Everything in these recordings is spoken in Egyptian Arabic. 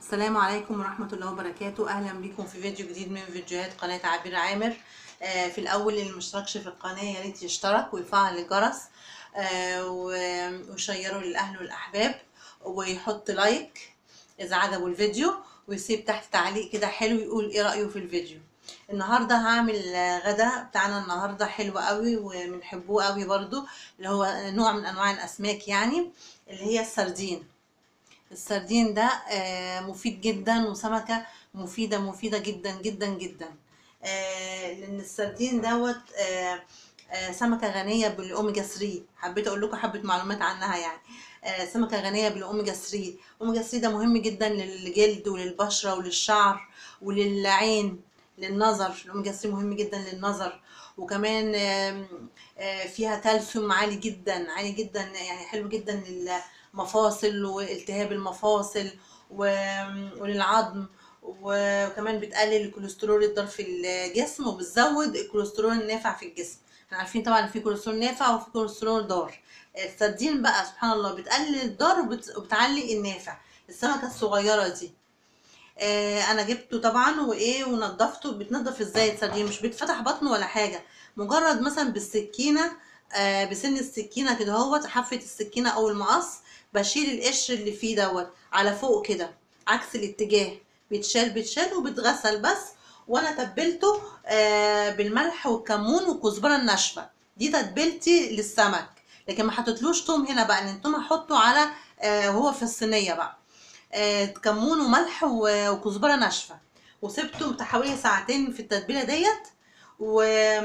السلام عليكم ورحمة الله وبركاته أهلا بكم في فيديو جديد من فيديوهات قناة عبير عامر آه، في الأول اللي مشتركش في القناة يا ريت يشترك ويفعل الجرس آه، و- ويشيره للأهل والأحباب ويحط لايك إذا عجبه الفيديو ويسيب تحت تعليق كده حلو يقول إيه رأيه في الفيديو النهارده هعمل آه، غدا بتاعنا النهارده حلو قوي وبنحبوه قوي برضو اللي هو نوع من أنواع الأسماك يعني اللي هي السردين السردين ده آه، مفيد جدا وسمكة مفيدة مفيدة جدا جدا جدا آه، لأن السردين دوت آه، آه، سمكة غنية بالأوميجا 3 حبيت أقول لكم حبة معلومات عنها يعني آه، سمكة غنية بالأوميجا 3 الأوميجا 3 ده مهم جدا للجلد وللبشرة وللشعر وللعين للنظر الأوميجا 3 مهم جدا للنظر وكمان آم، آه، فيها كالسيوم عالي جدا عالي جدا يعني حلو جدا للمفاصل والتهاب المفاصل و- وللعظم وكمان بتقلل الكوليسترول الضار في الجسم وبتزود الكوليسترول النافع في الجسم احنا عارفين طبعا في كوليسترول نافع وفي كوليسترول ضار السردين بقى سبحان الله بتقلل الضار وبت- وبتعلي النافع السمكة الصغيرة دي آه انا جبته طبعا وايه ونضفته بتنضف ازاي السردين مش بيتفتح بطنه ولا حاجه مجرد مثلا بالسكينه آه بسن السكينه كده اهوت حافه السكينه او المقص بشيل القشر اللي فيه دوت على فوق كده عكس الاتجاه بيتشال بيتشال وبيتغسل بس وانا تبلته آه بالملح والكمون والكزبره الناشفه دي تتبيلتي للسمك لكن ما حطيتلوش توم هنا بقى لان التوم هحطه على آه وهو في الصينيه بقى آه، كمون وملح و- وكزبره ناشفه وسبته بتاع حوالي ساعتين في التتبيله ديت و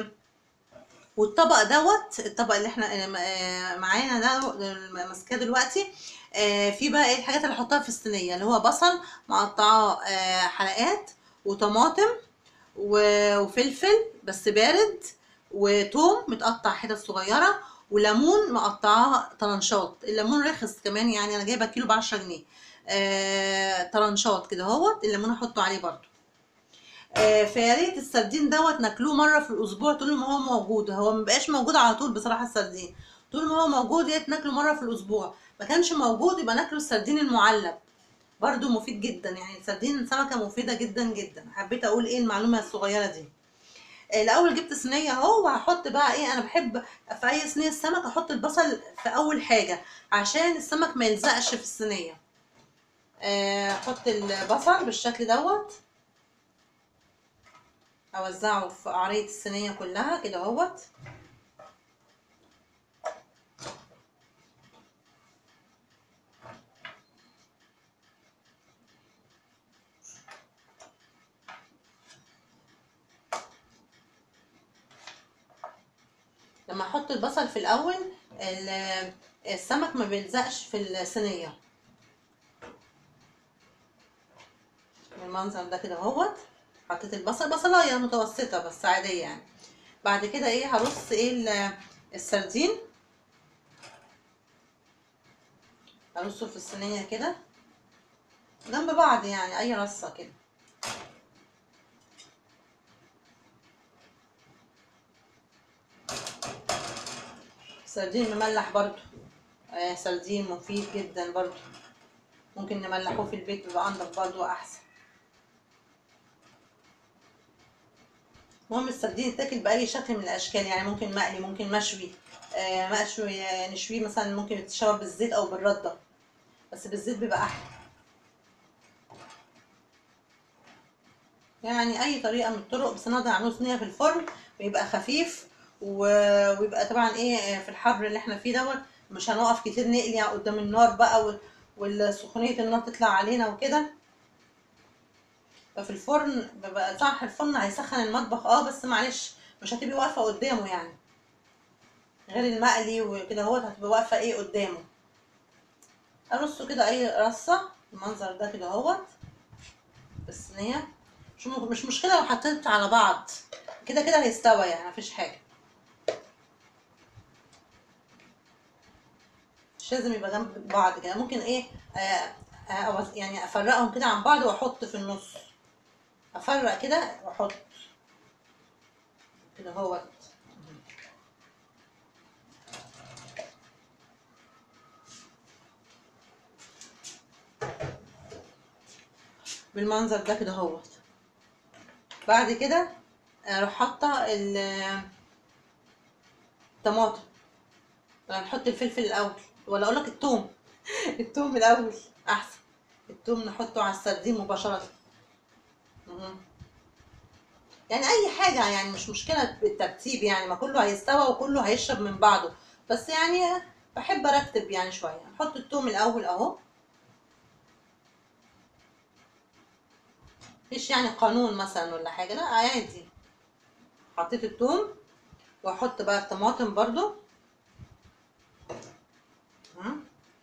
والطبق دوت الطبق اللي احنا آه، معانا ده اللي ماسكاه دلوقتي آه، في بقى ايه الحاجات اللي احطها في الصينيه اللي هو بصل مقطعاه آه، حلقات وطماطم و- وفلفل بس بارد وتوم متقطع حتت صغيره وليمون مقطعاه طرنشات الليمون رخص كمان يعني انا جايبه كيلو ب 10 جنيه آه، طرنشات كده اهوت الليمون احطه عليه برضو آه، فيا ريت السردين دوت ناكلوه مره في الاسبوع طول ما هو موجود هو مبقاش موجود على طول بصراحه السردين طول ما هو موجود يا ريت ناكله مره في الاسبوع ما كانش موجود يبقى ناكله السردين المعلب برضو مفيد جدا يعني السردين سمكه مفيده جدا جدا حبيت اقول ايه المعلومه الصغيره دي آه، الاول جبت صينيه اهو وهحط بقى ايه انا بحب في اي صينيه سمك احط البصل في اول حاجه عشان السمك ما يلزقش في الصينيه آه، احط البصل بالشكل دوت اوزعه في قعرية الصينية كلها كده اهوت لما احط البصل في الاول ال- السمك ما بيلزقش في الصينية بالمنظر ده كده اهوت حطيت البصل بصلايه متوسطه بس عاديه يعني بعد كده ايه هرص ايه ال- السردين هرصه في الصينيه كده جنب بعض يعني اي رصه كده سردين مملح برضو آه سردين مفيد جدا برضو ممكن نملحوه في البيت بيبقى انضف برضو واحسن المهم السردين يتاكل بأي شكل من الأشكال يعني ممكن مقلي ممكن مشوي آه مشوي آه، نشويه مثلا ممكن يتشرب بالزيت أو بالردة بس بالزيت بيبقى أحلى يعني أي طريقة من الطرق بس نقدر نعمله صينية في الفرن ويبقى خفيف و- ويبقى طبعا إيه آه، في الحر اللي احنا فيه دوت مش هنقف كتير نقلي قدام النار بقى وال- والسخونية النار تطلع علينا وكده ففي الفرن بيبقى صح الفرن هيسخن المطبخ اه بس معلش مش هتبقي واقفه قدامه يعني غير المقلي وكده هو هتبقى واقفه ايه قدامه ارصه كده اي رصه المنظر ده كده اهوت بالصينيه مش م- مش مشكله لو حطيت على بعض كده كده هيستوى يعني مفيش حاجه مش لازم يبقى جنب بعض كده ممكن ايه آه آه أوز- يعني افرقهم كده عن بعض واحط في النص افرق كده واحط كده اهوت بالمنظر ده كده اهوت بعد كده اروح حاطه ال- الطماطم ولا نحط الفلفل الاول ولا اقول لك الثوم الثوم الاول احسن الثوم نحطه على السردين مباشره مهم. يعني اي حاجه يعني مش مشكله بالترتيب يعني ما كله هيستوى وكله هيشرب من بعضه بس يعني بحب ارتب يعني شويه نحط الثوم الاول اهو مفيش يعني قانون مثلا ولا حاجه لا عادي حطيت الثوم واحط بقى الطماطم برضو ها؟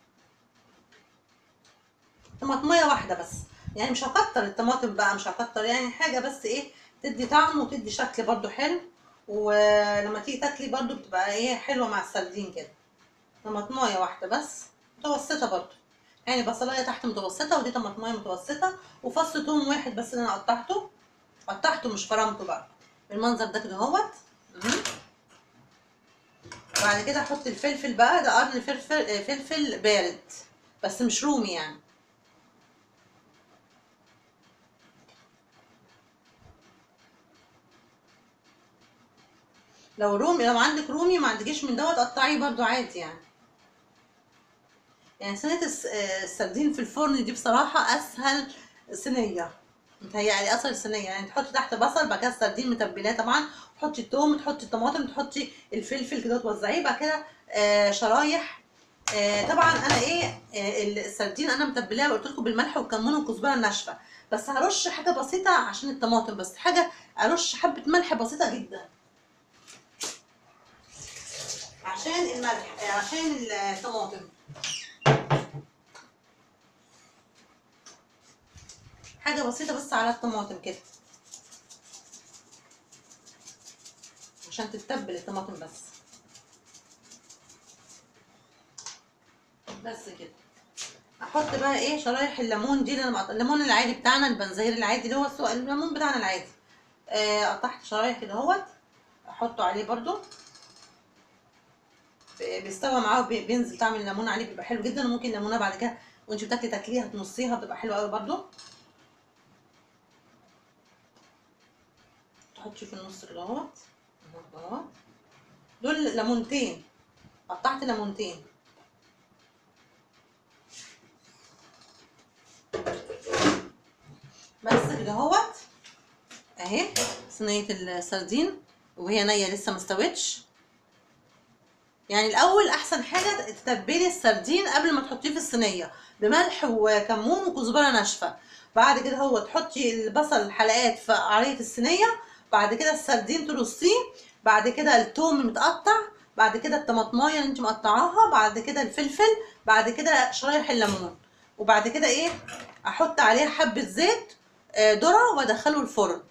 طماطمية واحدة بس يعني مش هكتر الطماطم بقى مش هكتر يعني حاجة بس ايه تدي طعم وتدي شكل برضو حلو ولما تيجي تاكلي برضو بتبقى ايه حلوة مع السردين كده طماطماية واحدة بس متوسطة برضو يعني بصلاية تحت متوسطة ودي طماطماية متوسطة وفص توم واحد بس اللي انا قطعته قطعته مش فرمته بقى بالمنظر ده كده اهوت مهم. بعد كده احط الفلفل بقى ده قرن فلفل فلفل بارد بس مش رومي يعني لو رومي لو عندك رومي ما عندكيش من دوت قطعيه برضو عادي يعني يعني صينية الس- آه، السردين في الفرن دي بصراحة أسهل صينية متهيألي أسهل صينية يعني تحطي تحت بصل بعد كده السردين متبلاه طبعا تحطي التوم تحطي الطماطم تحطي الفلفل كده توزعيه بعد كده آه، شرايح آه، طبعا انا ايه آه، السردين انا متبلاه قلت لكم بالملح والكمون والكزبره الناشفه بس هرش حاجه بسيطه عشان الطماطم بس حاجه ارش حبه ملح بسيطه جدا عشان الملح آه، عشان الطماطم حاجه بسيطه بس على الطماطم كده عشان تتبل الطماطم بس بس كده احط بقى ايه شرايح الليمون دي اللي انا مقط- الليمون العادي بتاعنا البنزير العادي اللي هو السو- الليمون بتاعنا العادي آه، قطعت شرايح كده اهوت احطه عليه برضو ب- بيستوى معاه وبي- بينزل طعم الليمون عليه بيبقى حلو جدا وممكن الليمونه بعد كده وانت بتاكلي تاكليها تنصيها بتبقى حلوه قوي برضو تحطي في النص كده اهوت اهوت دول ليمونتين قطعت ليمونتين بس كده اهوت اهي صينيه السردين وهي نيه لسه ما استوتش يعني الاول احسن حاجه تتبلي السردين قبل ما تحطيه في الصينيه بملح وكمون وكزبره ناشفه بعد كده هو تحطي البصل حلقات في قعريه الصينيه بعد كده السردين ترصيه بعد كده التوم متقطع بعد كده الطماطمايه اللي انت مقطعاها بعد كده الفلفل بعد كده شرايح الليمون وبعد كده ايه احط عليها حبه زيت آه، ذره وادخله الفرن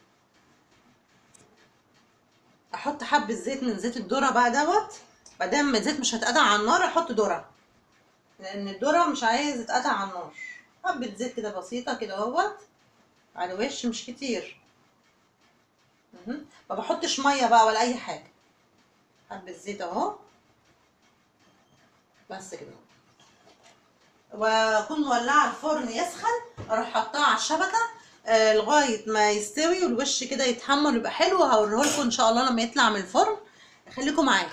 احط حبه زيت من زيت الذره بقى دوت بعدين ما الزيت مش هيتقطع على النار احط ذره لان الذره مش عايز يتقطع على النار حبه زيت كده بسيطه كده اهوت على الوش مش كتير مهم. ما بحطش ميه بقى ولا اي حاجه حبه زيت اهو بس كده واكون مولعه الفرن يسخن اروح حطاه على الشبكه آه لغايه ما يستوي والوش كده يتحمر يبقى حلو هوريه لكم ان شاء الله لما يطلع من الفرن خليكم معايا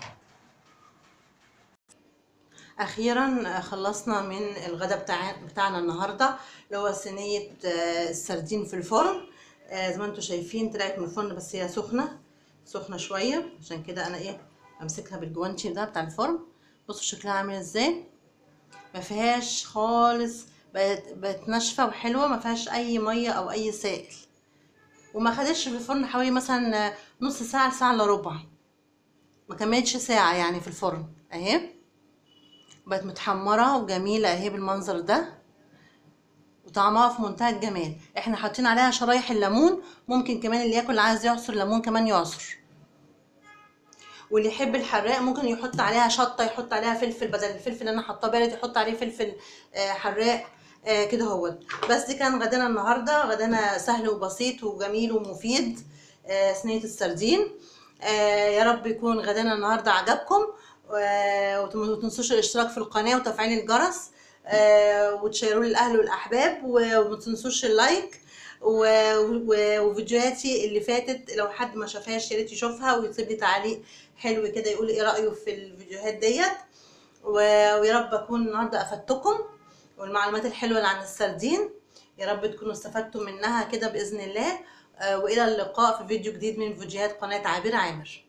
اخيرا خلصنا من الغدا بتاع بتاعنا النهارده اللي هو صينيه آه، السردين في الفرن آه، زي ما انتم شايفين طلعت من الفرن بس هي سخنه سخنه شويه عشان كده انا ايه امسكها بالجوانتي ده بتاع الفرن بصوا شكلها عامل ازاي ما فيهاش خالص بقت بقت ناشفه وحلوه ما فيهاش اي ميه او اي سائل وما خدتش في الفرن حوالي مثلا نص ساعه ساعه الا ربع ما كملتش ساعه يعني في الفرن اهي بقت متحمره وجميله اهي بالمنظر ده وطعمها في منتهى الجمال احنا حاطين عليها شرايح الليمون ممكن كمان اللي ياكل عايز يعصر ليمون كمان يعصر واللي يحب الحراق ممكن يحط عليها شطه يحط عليها فلفل بدل الفلفل اللي انا حاطاه بارد يحط عليه فلفل آه، حراق آه، كده هو بس دي كان غدانا النهارده غدانا سهل وبسيط وجميل ومفيد آه، صينيه السردين آه، يا رب يكون غدانا النهارده عجبكم آه، وما تنسوش الاشتراك في القناه وتفعيل الجرس آه، وتشيروا للاهل والاحباب و- وما تنسوش اللايك و- و- وفيديوهاتي اللي فاتت لو حد ما شافهاش يا ريت يشوفها ويسيب لي تعليق حلو كده يقول ايه رايه في الفيديوهات ديت و- ويا رب اكون النهارده افدتكم والمعلومات الحلوه اللي عن السردين يا رب تكونوا استفدتوا منها كده باذن الله آه، والى اللقاء في فيديو جديد من فيديوهات قناه عابر عامر